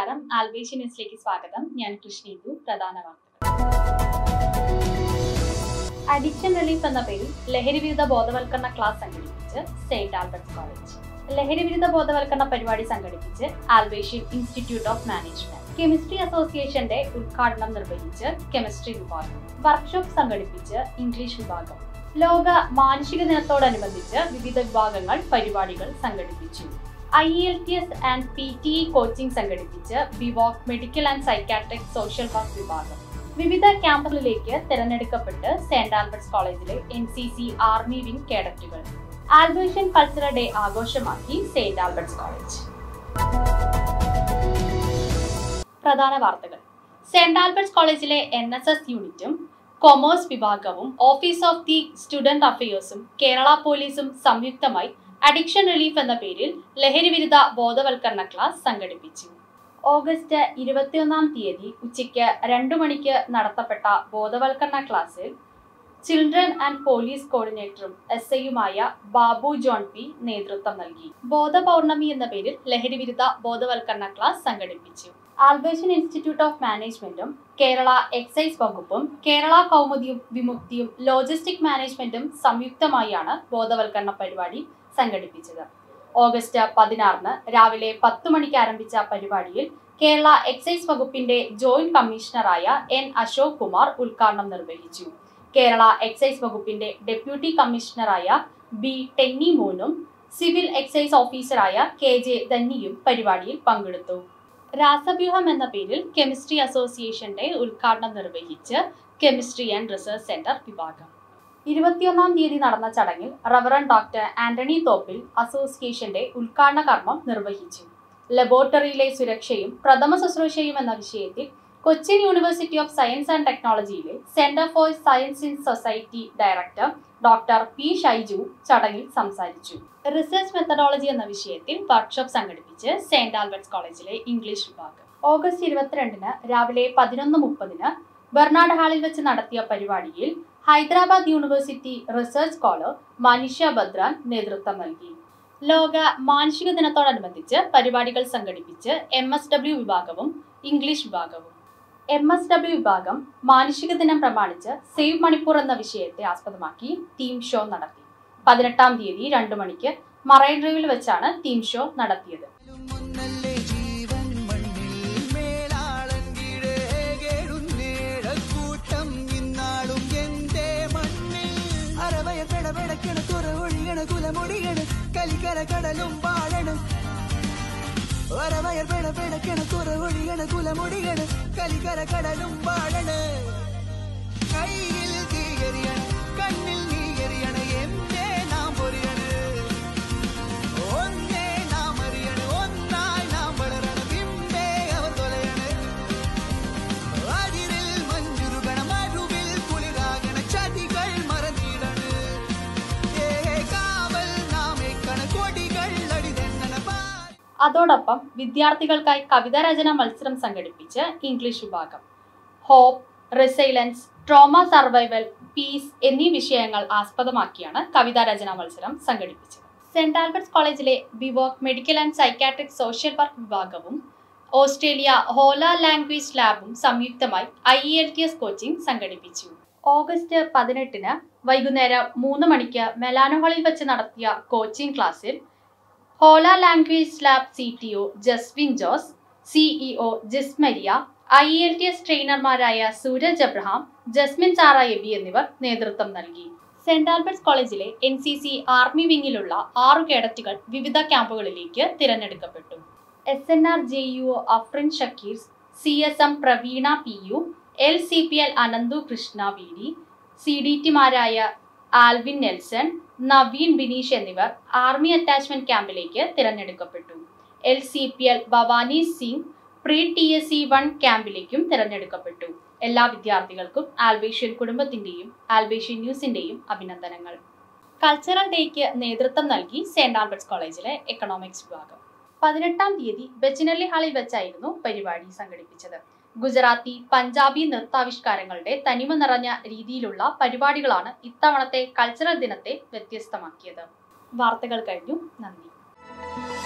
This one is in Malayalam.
നമസ്കാരം ആൽബേഷ്യ ന്യൂസിലേക്ക് സ്വാഗതം ഞാൻ കൃഷ്ണീതു പ്രധാന വാർത്തകൾ അഡിക്ഷൻ റിലീഫ് എന്ന പേരിൽ ലഹരി വിരുദ്ധ ബോധവൽക്കരണ ക്ലാസ് സംഘടിപ്പിച്ച് സെയിന്റ് ആൽബർട്ട്സ് കോളേജ് ലഹരി വിരുദ്ധ ബോധവൽക്കരണ പരിപാടി സംഘടിപ്പിച്ച് Albertian institute of management chemistry അസോസിയേഷന്റെ ഉദ്ഘാടനം നിർവഹിച്ച് കെമിസ്ട്രി വിഭാഗം വർക്ക്ഷോപ്പ് സംഘടിപ്പിച്ച് ഇംഗ്ലീഷ് വിഭാഗം ലോക മാനുഷിക ദിനത്തോടനുബന്ധിച്ച് വിവിധ വിഭാഗങ്ങൾ പരിപാടികൾ സംഘടിപ്പിച്ചു I L T S and P T E coaching സംഘടിപ്പിച്ച് BVoc medical and psychiatric social work വിഭാഗം വിവിധ ക്യാമ്പുകളിലേക്ക് തിരഞ്ഞെടുക്കപ്പെട്ട് സെന്റ് ആൽബർട്ട്സ് കോളേജിലെ N C C army wing കേഡറ്റുകൾ ആൽബേഷ്യൻ കൾച്ചറൽ ഡേ ആഘോഷമാക്കി സെന്റ് ആൽബർട്ട്സ് കോളേജ് പ്രധാന വാർത്തകൾ സെന്റ് ആൽബർട്ട്സ് കോളേജിലെ എൻ എസ് എസ് യൂണിറ്റും കൊമേഴ്സ് വിഭാഗവും ഓഫീസ് ഓഫ് ദി സ്റ്റുഡന്റ് അഫയേഴ്സും കേരള പോലീസും സംയുക്തമായി അഡിക്ഷൻ റിലീഫ് എന്ന പേരിൽ ലഹരി വിരുദ്ധ ബോധവൽക്കരണ ക്ലാസ് സംഘടിപ്പിച്ചു ഓഗസ്റ്റ് ഇരുപത്തിയൊന്നാം തീയതി ഉച്ചയ്ക്ക് രണ്ടു മണിക്ക് നടത്തപ്പെട്ട ബോധവൽക്കരണ ക്ലാസ്സിൽ ചിൽഡ്രൻ ആൻഡ് പോലീസ് കോർഡിനേറ്ററും എസ് ഐയുമായ ബാബു ജോൺ പി നേതൃത്വം നൽകി ബോധപൗർണമി എന്ന പേരിൽ ലഹരി വിരുദ്ധ ബോധവൽക്കരണ ക്ലാസ് സംഘടിപ്പിച്ചു ആൽബേഷ്യൻ ഇൻസ്റ്റിറ്റ്യൂട്ട് ഓഫ് മാനേജ്മെന്റും കേരള എക്സൈസ് വകുപ്പും കേരള കൗമുദിയും വിമുക്തിയും ലോജിസ്റ്റിക് മാനേജ്മെന്റും സംയുക്തമായാണ് ബോധവൽക്കരണ പരിപാടി സംഘടിപ്പിച്ചത് ഓഗസ്റ്റ് പതിനാറിന് രാവിലെ പത്ത് മണിക്ക് ആരംഭിച്ച പരിപാടിയിൽ കേരള എക്സൈസ് വകുപ്പിന്റെ ജോയിന്റ് കമ്മീഷണറായ എൻ അശോക് കുമാർ ഉദ്ഘാടനം നിർവഹിച്ചു കേരള എക്സൈസ് വകുപ്പിന്റെ ഡെപ്യൂട്ടി കമ്മീഷണറായ ബി ടെന്നി മോനും സിവിൽ എക്സൈസ് ഓഫീസറായ കെ ജെ ധന്നിയും പരിപാടിയിൽ പങ്കെടുത്തു രാസവ്യൂഹം എന്ന പേരിൽ കെമിസ്ട്രി അസോസിയേഷന്റെ ഉദ്ഘാടനം നിർവഹിച്ച് കെമിസ്ട്രി ആൻഡ് റിസർച്ച് സെന്റർ വിഭാഗം ഇരുപത്തിയൊന്നാം തീയതി നടന്ന ചടങ്ങിൽ റവറൻ ഡോക്ടർ ആന്റണി തോപ്പിൽ അസോസിയേഷന്റെ ഉദ്ഘാടന കർമ്മം നിർവഹിച്ചു ലബോറട്ടറിയിലെ സുരക്ഷയും പ്രഥമ ശുശ്രൂഷയും എന്ന വിഷയത്തിൽ Cochin university of science and ടെക്നോളജിയിലെ centre for science in society director doctor P Shaiju ചടങ്ങിൽ സംസാരിച്ചു റിസർച്ച് മെത്തഡോളജി എന്ന വിഷയത്തിൽ വർക്ക്ഷോപ്പ് സംഘടിപ്പിച്ച് സെന്റ് ആൽബർട്ട്സ് കോളേജിലെ ഇംഗ്ലീഷ് വിഭാഗം ഓഗസ്റ്റ് ഇരുപത്തിരണ്ടിന് രാവിലെ പതിനൊന്ന് മുപ്പതിന് ബെർണാഡ് ഹാളിൽ വെച്ച് നടത്തിയ പരിപാടിയിൽ Hyderabad university research scholar Manisha Badran നേതൃത്വം നൽകി ലോക മാനുഷിക ദിനത്തോടനുബന്ധിച്ച് പരിപാടികൾ സംഘടിപ്പിച്ച് എം എസ് ഡബ്ല്യു വിഭാഗവും ഇംഗ്ലീഷ് വിഭാഗവും എം എസ് ഡബ്ല്യു വിഭാഗം മാനുഷിക ദിനം പ്രമാണിച്ച് സേവ് മണിപ്പൂർ എന്ന വിഷയത്തെ ആസ്പദമാക്കി തീം ഷോ നടത്തി പതിനെട്ടാം തീയതി രണ്ടു മണിക്ക് മറൈൻ ഡ്രൈവിൽ വെച്ചാണ് തീം ഷോ നടത്തിയത് മുന്നല്ലേ ജീവൻ മണ്ണിൽ മേലാളൻ കൂട്ടം ഇന്നാളും എന്റെ മണ്ണിൽ അരവയ പെടപെടക്കണ തുറ ഒഴിയണ കുലമൊടിയണ് കലിക്കര കടലും പാടണം ഒരവയർ പെടപെടക്കണ തുറ ഒഴിയണ കുലമൊടിയണ് കലിക്കര കടലും പാടണ് കയ്യിൽ തീയറിയണ കണ്ണിൽ നീ എറിയണ എന്തേ നാം പൊരിയണ് ഒന്നേ നാം അറിയണ് ഒന്നായി നാം വളരണ ബിംബേ അവർ തൊലയണ് അതിരിൽ മഞ്ചുരുകണ മരുവിൽ കുളിരാകണ ചതികൾ മറന്നിടണ് ഏ കാവൽ നാമേക്കണ കൊടികൾ അടിതെണ്ണണ പാ അതോടൊപ്പം വിദ്യാർത്ഥികൾക്കായി കവിതാ രചന മത്സരം സംഘടിപ്പിച്ച് ഇംഗ്ലീഷ് വിഭാഗം hope resilience trauma survival peace എന്നീ വിഷയങ്ങൾ ആസ്പദമാക്കിയാണ് കവിതാ രചന മത്സരം സംഘടിപ്പിച്ചത് സെന്റ് ആൽബർട്ട്സ് കോളേജിലെ BVoc medical and psychiatric social work വിഭാഗവും ഓസ്ട്രേലിയ ഹോല ലാംഗ്വേജ് ലാബും സംയുക്തമായി I L T S coaching സംഘടിപ്പിച്ചു ഓഗസ്റ്റ് പതിനെട്ടിന് വൈകുന്നേരം മൂന്ന് മണിക്ക് മെലാനോ ഹാളിൽ വെച്ച് നടത്തിയ കോച്ചിംഗ് ക്ലാസ്സിൽ Hola language lab C T O Jaswin Jose CEO Jismaria I L T S ട്രെയിനർമാരായ Sooraj Abraham Jasmine Sara Eby എന്നിവർ നേതൃത്വം നൽകി സെന്റ് ആൽബർട്ട്സ് കോളേജിലെ എൻ സി സി ആർമി വിങ്ങിലുള്ള ആറു കേഡറ്റുകൾ വിവിധ ക്യാമ്പുകളിലേക്ക് തിരഞ്ഞെടുക്കപ്പെട്ടു S N R J U O Afrin Shakir C S M Praveena P U L C P L Ananthu Krishna V D C D ടിമാരായ ആൽവിൻ നെൽസൺ നവീൻ ബിനീഷ് എന്നിവർ ആർമി അറ്റാച്ച്മെന്റ് ക്യാമ്പിലേക്ക് തിരഞ്ഞെടുക്കപ്പെട്ടു L C P L Bhavani Singh pre T S C one ക്യാമ്പിലേക്കും തിരഞ്ഞെടുക്കപ്പെട്ടു എല്ലാ വിദ്യാർത്ഥികൾക്കും ആൽബേഷ്യൻ കുടുംബത്തിന്റെയും ആൽബേഷ്യൻ ന്യൂസിന്റെയും അഭിനന്ദനങ്ങൾ കൾച്ചറൽ ഡേക്ക് നേതൃത്വം നൽകി സെന്റ് ആൽബർട്ട്സ് കോളേജിലെ എക്കണോമിക്സ് വിഭാഗം പതിനെട്ടാം തീയതി ബെച്ചിനല്ലി ഹാളിൽ വെച്ചായിരുന്നു പരിപാടി സംഘടിപ്പിച്ചത് ഗുജറാത്തി പഞ്ചാബി നൃത്താവിഷ്കാരങ്ങളുടെ തനിമ നിറഞ്ഞ രീതിയിലുള്ള പരിപാടികളാണ് ഇത്തവണത്തെ കൾച്ചറൽ ദിനത്തെ വ്യത്യസ്തമാക്കിയത് വാർത്തകൾ കഴിഞ്ഞു നന്ദി